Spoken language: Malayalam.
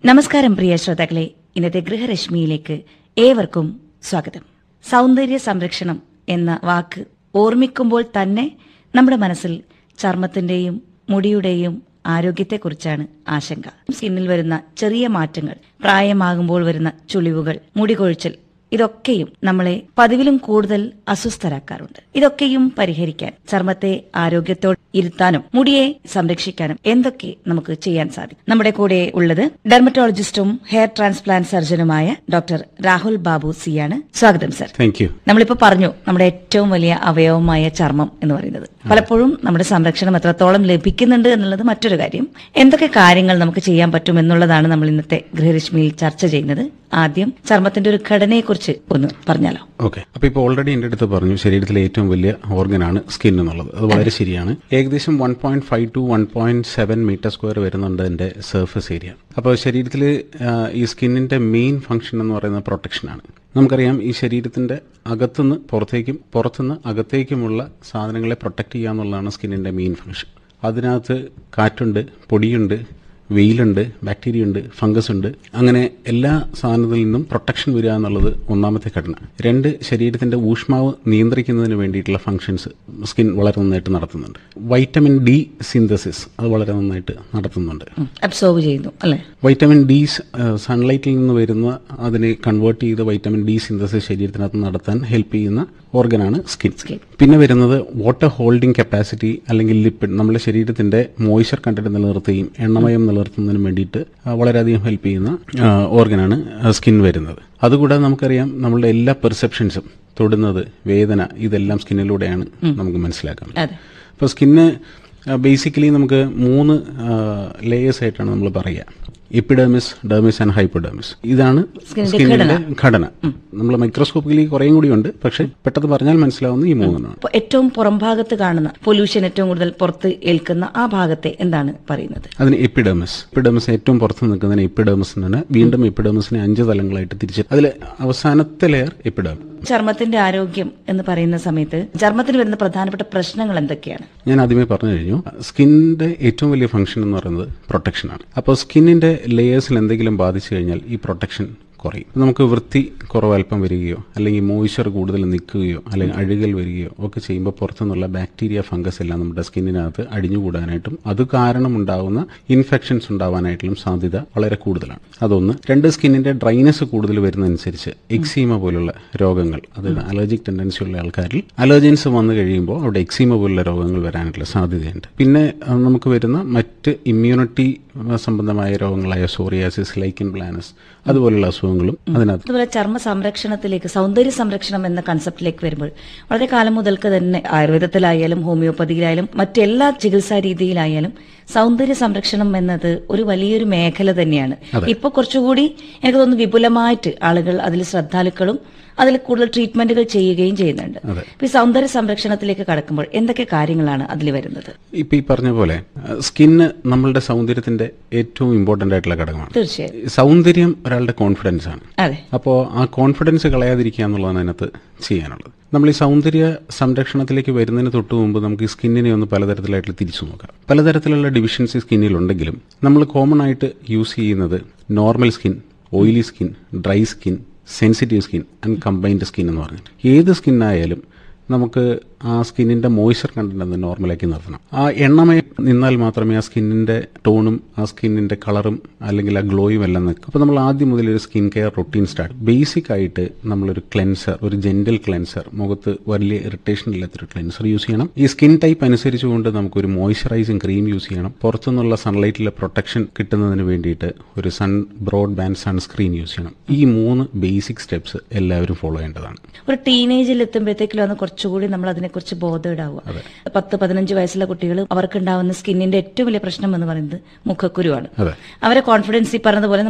നമസ്കാരം പ്രിയ ശ്രോതാക്കളെ ഇന്നത്തെ ഗൃഹരശ്മിയിലേക്ക് ഏവർക്കും സ്വാഗതം സൗന്ദര്യ സംരക്ഷണം എന്ന വാക്ക് ഓർമ്മിക്കുമ്പോൾ തന്നെ നമ്മുടെ മനസ്സിൽ ചർമ്മത്തിന്റെയും മുടിയുടെയും ആരോഗ്യത്തെക്കുറിച്ചാണ് ആശങ്ക സ്കിന്നിൽ വരുന്ന ചെറിയ മാറ്റങ്ങൾ പ്രായമാകുമ്പോൾ വരുന്ന ചുളിവുകൾ മുടി കൊഴിച്ചൽ ഇതൊക്കെയും നമ്മളെ പതിവിലും കൂടുതൽ അസ്വസ്ഥരാക്കാറുണ്ട് ഇതൊക്കെയും പരിഹരിക്കാൻ ചർമ്മത്തെ ആരോഗ്യത്തോടെ ഇരുത്താനും മുടിയെ സംരക്ഷിക്കാനും എന്തൊക്കെ നമുക്ക് ചെയ്യാൻ സാധിക്കും നമ്മുടെ കൂടെ ഉള്ളത് ഡെർമറ്റോളജിസ്റ്റും ഹെയർ ട്രാൻസ്പ്ലാന്റ് സർജനുമായ ഡോക്ടർ രാഹുൽ ബാബു സിയാണ് സ്വാഗതം സർ താങ്ക് യു നമ്മളിപ്പോ പറഞ്ഞു നമ്മുടെ ഏറ്റവും വലിയ അവയവമായ ചർമ്മം എന്ന് പറയുന്നത് പലപ്പോഴും നമ്മുടെ സംരക്ഷണം എത്രത്തോളം ലഭിക്കുന്നുണ്ട് എന്നുള്ളത് മറ്റൊരു കാര്യം എന്തൊക്കെ കാര്യങ്ങൾ നമുക്ക് ചെയ്യാൻ പറ്റും എന്നുള്ളതാണ് നമ്മൾ ഇന്നത്തെ ഗൃഹരശ്മിയിൽ ചർച്ച ചെയ്യുന്നത് ആദ്യം ചർമ്മത്തിന്റെ ഒരു ഘടനയെക്കുറിച്ച് ഒന്ന് പറഞ്ഞാലോ ഓക്കെ അപ്പൊ ഇപ്പൊ ഓൾറെഡി എന്റെ അടുത്ത് പറഞ്ഞു ശരീരത്തിലെ ഏറ്റവും വലിയ ഓർഗനാണ് സ്കിൻ എന്നുള്ളത് അത് വളരെ ശരിയാണ് ഏകദേശം one point five two one point seven metre square വരുന്നുണ്ട് അതിന്റെ സർഫസ് ഏരിയ അപ്പോൾ ശരീരത്തിൽ ഈ സ്കിന്നിന്റെ മെയിൻ ഫംഗ്ഷൻ എന്ന് പറയുന്നത് പ്രൊട്ടക്ഷനാണ് നമുക്കറിയാം ഈ ശരീരത്തിന്റെ അകത്തുനിന്ന് പുറത്തേക്കും പുറത്തുനിന്ന് അകത്തേക്കുമുള്ള സാധനങ്ങളെ പ്രൊട്ടക്ട് ചെയ്യുക എന്നുള്ളതാണ് സ്കിന്നിന്റെ മെയിൻ ഫംഗ്ഷൻ അതിനകത്ത് കാറ്റുണ്ട് പൊടിയുണ്ട് വെയിലുണ്ട് ബാക്ടീരിയ ഉണ്ട് ഫംഗസ് ഉണ്ട് അങ്ങനെ എല്ലാ സാധനത്തിൽ നിന്നും പ്രൊട്ടക്ഷൻ വരിക എന്നുള്ളത് ഒന്നാമത്തെ ഘടന രണ്ട് ശരീരത്തിന്റെ ഊഷ്മാവ് നിയന്ത്രിക്കുന്നതിന് വേണ്ടിയിട്ടുള്ള ഫംഗ്ഷൻസ് സ്കിൻ വളരെ നന്നായിട്ട് നടത്തുന്നുണ്ട് വൈറ്റമിൻ ഡി സിന്തസിസ് അത് വളരെ നന്നായിട്ട് നടത്തുന്നുണ്ട് അബ്സോർവ് ചെയ്യുന്നു അല്ലെ വൈറ്റമിൻ ഡി സൺലൈറ്റിൽ നിന്ന് വരുന്ന അതിനെ കൺവേർട്ട് ചെയ്ത് വൈറ്റമിൻ ഡി സിന്തസിസ് ശരീരത്തിനകത്ത് നടത്താൻ ഹെൽപ്പ് ചെയ്യുന്ന ഓർഗനാണ് സ്കിൻ പിന്നെ വരുന്നത് വാട്ടർ ഹോൾഡിംഗ് കപ്പാസിറ്റി അല്ലെങ്കിൽ ലിപ്പിഡ് നമ്മുടെ ശരീരത്തിന്റെ മോയ്സ്ചർ കണ്ടന്റ് നിലനിർത്തുകയും എണ്ണമയം നിലനിർത്തുന്നതിനും വേണ്ടിയിട്ട് ആ, വളരെയധികം ഹെൽപ്പ് ചെയ്യുന്ന ഓർഗനാണ് സ്കിൻ വരുന്നത് അതുകൂടാതെ നമുക്കറിയാം നമ്മളുടെ എല്ലാ പെർസെപ്ഷൻസും തൊടുന്നത് വേദന ഇതെല്ലാം സ്കിന്നിലൂടെയാണ് നമുക്ക് മനസ്സിലാക്കാൻ അതെ അപ്പോൾ സ്കിന്ന് ബേസിക്കലി നമുക്ക് മൂന്ന് ലേയേഴ്സ് ആയിട്ടാണ് നമ്മൾ പറയുക എപ്പിഡെർമിസ് ഡെർമിസ് ആൻഡ് ഹൈപ്പോഡെർമിസ് ഇതാണ് സ്കിന്നിന്റെ സ്കിന്നിന്റെ ഘടന നമ്മൾ മൈക്രോസ്കോപ്പിക്കലി കുറേയും കൂടി ഉണ്ട് പക്ഷെ പെട്ടെന്ന് പറഞ്ഞാൽ മനസ്സിലാവുന്ന ഈ മൂന്നെണ്ണമാണ് അപ്പൊ ഏറ്റവും പുറംഭാഗത്ത് കാണുന്ന പൊല്യൂഷൻ ഏറ്റവും കൂടുതൽ പുറത്ത് ഏൽക്കുന്ന ആ ഭാഗത്തെ എന്താണ് പറയുന്നത് അതിന് എപ്പിഡെർമിസ് എപ്പിഡെർമിസ് ഏറ്റവും പുറത്ത് നിൽക്കുന്നതിന് എപ്പിഡെർമിസ് എന്ന് പറഞ്ഞാൽ വീണ്ടും എപ്പിഡെർമിസിനെ അഞ്ച് തലങ്ങളായിട്ട് തിരിച്ച് അതിൽ അവസാനത്തെ ലെയർ എപ്പിഡെർമിസ് ചർമ്മത്തിന്റെ ആരോഗ്യം എന്ന് പറയുന്ന സമയത്ത് ചർമ്മത്തിന് വരുന്ന പ്രധാനപ്പെട്ട പ്രശ്നങ്ങൾ എന്തൊക്കെയാണ് ഞാൻ ആദ്യമേ പറഞ്ഞു കഴിഞ്ഞു സ്കിന്നിന്റെ ഏറ്റവും വലിയ ഫംഗ്ഷൻ എന്ന് പറയുന്നത് പ്രൊട്ടക്ഷനാണ് അപ്പോൾ സ്കിന്നിന്റെ ലെയേഴ്സിൽ എന്തെങ്കിലും ബാധിച്ചു കഴിഞ്ഞാൽ ഈ പ്രൊട്ടക്ഷൻ കുറയും നമുക്ക് വൃത്തി കുറവ് അല്പം വരികയോ അല്ലെങ്കിൽ മോയ്സ്ചർ കൂടുതൽ നിൽക്കുകയോ അല്ലെങ്കിൽ അഴുകൽ വരികയോ ഒക്കെ ചെയ്യുമ്പോൾ പുറത്തുനിന്നുള്ള ബാക്ടീരിയ ഫംഗസ് എല്ലാം നമ്മുടെ സ്കിന്നിനകത്ത് അടിഞ്ഞുകൂടാനായിട്ടും അത് കാരണം ഉണ്ടാകുന്ന ഇൻഫെക്ഷൻസ് ഉണ്ടാവാനായിട്ടും സാധ്യത വളരെ കൂടുതലാണ് അതൊന്ന് രണ്ട് സ്കിന്നിന്റെ ഡ്രൈനസ് കൂടുതൽ വരുന്നതനുസരിച്ച് എക്സീമ പോലുള്ള രോഗങ്ങൾ അതായത് അലർജിക് ടെൻഡൻസി ഉള്ള ആൾക്കാരിൽ അലർജൻസ് വന്നു കഴിയുമ്പോൾ അവിടെ എക്സീമ പോലുള്ള രോഗങ്ങൾ വരാനായിട്ടുള്ള സാധ്യതയുണ്ട് പിന്നെ അഹ് നമുക്ക് വരുന്ന മറ്റ് ഇമ്മ്യൂണിറ്റി സംബന്ധമായ രോഗങ്ങളായ സോറിയാസിസ് ലൈക്കൻ പ്ലാനസ് അതുപോലുള്ള അസുഖങ്ങളും അതിനകത്ത് അതുപോലെ ചർമ്മ സംരക്ഷണത്തിലേക്ക് സൗന്ദര്യ സംരക്ഷണം എന്ന കൺസെപ്റ്റിലേക്ക് വരുമ്പോൾ വളരെ കാലം മുതൽക്ക് തന്നെ ആയുർവേദത്തിലായാലും ഹോമിയോപ്പതിയിലായാലും മറ്റെല്ലാ ചികിത്സാ രീതിയിലായാലും സൗന്ദര്യ സംരക്ഷണം എന്നത് ഒരു വലിയൊരു മേഖല തന്നെയാണ് ഇപ്പൊ കുറച്ചുകൂടി എനിക്ക് തോന്നുന്നു വിപുലമായിട്ട് ആളുകൾ അതിൽ ശ്രദ്ധാലുക്കളും അതിൽ കൂടുതൽ ട്രീറ്റ്മെന്റുകൾ ചെയ്യുകയും ചെയ്യുന്നുണ്ട് അതെ. ഇപ്പൊ ഈ സൗന്ദര്യ സംരക്ഷണത്തിലേക്ക് കടക്കുമ്പോൾ എന്തൊക്കെ കാര്യങ്ങളാണ് അതിൽ വരുന്നത് ഇപ്പൊ ഈ പറഞ്ഞ പോലെ സ്കിന്ന് നമ്മളുടെ സൗന്ദര്യത്തിന്റെ ഏറ്റവും ഇമ്പോർട്ടന്റ് ആയിട്ടുള്ള ഘടകമാണ് തീർച്ചയായും സൗന്ദര്യം ഒരാളുടെ കോൺഫിഡൻസ് ആണ് അതെ അപ്പോൾ ആ കോൺഫിഡൻസ് കളയാതിരിക്കുക എന്നുള്ളതാണ് അതിനകത്ത് ചെയ്യാനുള്ളത് നമ്മൾ ഈ സൗന്ദര്യ സംരക്ഷണത്തിലേക്ക് വരുന്നതിന് തൊട്ട് മുമ്പ് നമുക്ക് ഈ സ്കിന്നിനെ ഒന്ന് പലതരത്തിലായിട്ട് തിരിച്ചു നോക്കാം പലതരത്തിലുള്ള ഡിവിഷൻസ് ഈ സ്കിന്നിലുണ്ടെങ്കിലും നമ്മൾ കോമൺ ആയിട്ട് യൂസ് ചെയ്യുന്നത് normal skin oily skin dry skin sensitive skin and combined skin എന്ന് പറഞ്ഞിട്ട് ഏത് സ്കിന്നായാലും നമുക്ക് ആ സ്കിന്നിന്റെ മോയ്സ്ചർ കണ്ടന്റ് ഒന്ന് നോർമലാക്കി നിർത്തണം ആ എണ്ണമയം നിന്നാൽ മാത്രമേ ആ സ്കിന്നിന്റെ ടോണും ആ സ്കിന്നിന്റെ കളറും അല്ലെങ്കിൽ ആ ഗ്ലോയും എല്ലാം നിൽക്കും അപ്പോൾ നമ്മൾ ആദ്യം മുതൽ ഒരു skin care routine start basic ആയിട്ട് നമ്മളൊരു ക്ലെൻസർ ഒരു ജെന്റൽ ക്ലെൻസർ മുഖത്ത് വലിയ ഇറിറ്റേഷൻ ഇല്ലാത്തൊരു ക്ലെൻസർ യൂസ് ചെയ്യണം ഈ സ്കിൻ ടൈപ്പ് അനുസരിച്ചുകൊണ്ട് നമുക്കൊരു മോയ്സ്ചറൈസിങ് ക്രീം യൂസ് ചെയ്യണം പുറത്തുനിന്നുള്ള സൺലൈറ്റിലെ പ്രൊട്ടക്ഷൻ കിട്ടുന്നതിന് വേണ്ടിയിട്ട് ഒരു sun broad band sunscreen use ചെയ്യണം ഈ മൂന്ന് ബേസിക് സ്റ്റെപ്സ് എല്ലാവരും ഫോളോ ചെയ്യേണ്ടതാണ് ഒരു ടീനേജിൽ എത്തുമ്പോഴത്തേക്കിലാണ് കുറച്ചുകൂടി നമ്മൾ അതിനെക്കുറിച്ച് ബോധമിടാവുക പത്ത് പതിനഞ്ച് വയസ്സുള്ള കുട്ടികൾ അവർക്കുണ്ടാവുന്ന സ്കിന്നിന്റെ ഏറ്റവും വലിയ പ്രശ്നം എന്ന് പറയുന്നത് മുഖക്കുരുവാണ് അതെ അവരെ കോൺഫിഡൻസ് ഈ പറഞ്ഞതുപോലെ